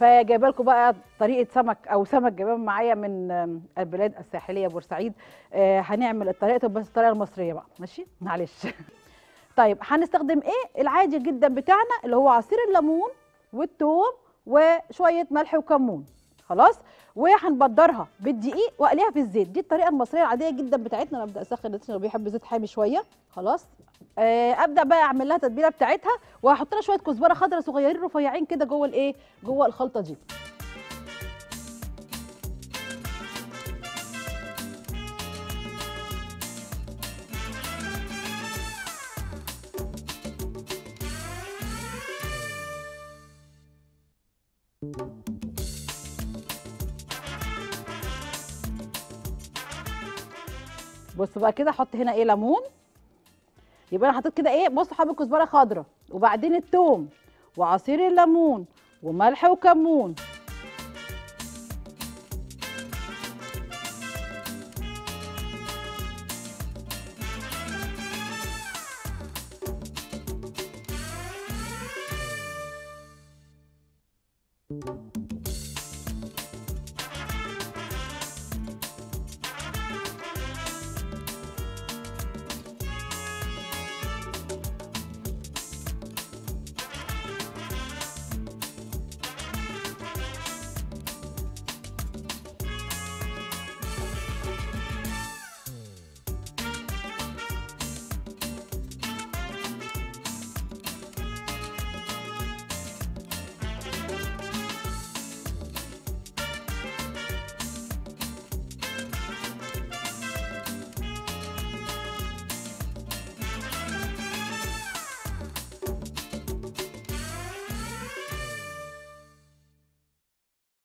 فجايبه لكم بقى طريقه سمك او سمك جايباه معايا من آم، البلاد الساحليه بورسعيد آه هنعمل الطريقه بس الطريقه المصريه بقى ماشي معلش طيب هنستخدم ايه العادي جدا بتاعنا اللي هو عصير الليمون والثوم وشويه ملح وكمون خلاص وهنبدرها بالدقيق واقليها في الزيت دي الطريقه المصريه العاديه جدا بتاعتنا انا ابدا اسخن الزيت عشان بيحب الزيت حامي شويه خلاص آه ابدا بقى اعمل لها تتبيله بتاعتها وهحط لها شويه كزبره خضراء صغيرين رفيعين كده جوه الايه جوه الخلطه دي بص بقى كده احط هنا ايه ليمون يبقى انا حطيت كده ايه بص حبه كزبره خضراء وبعدين الثوم وعصير الليمون وملح وكمون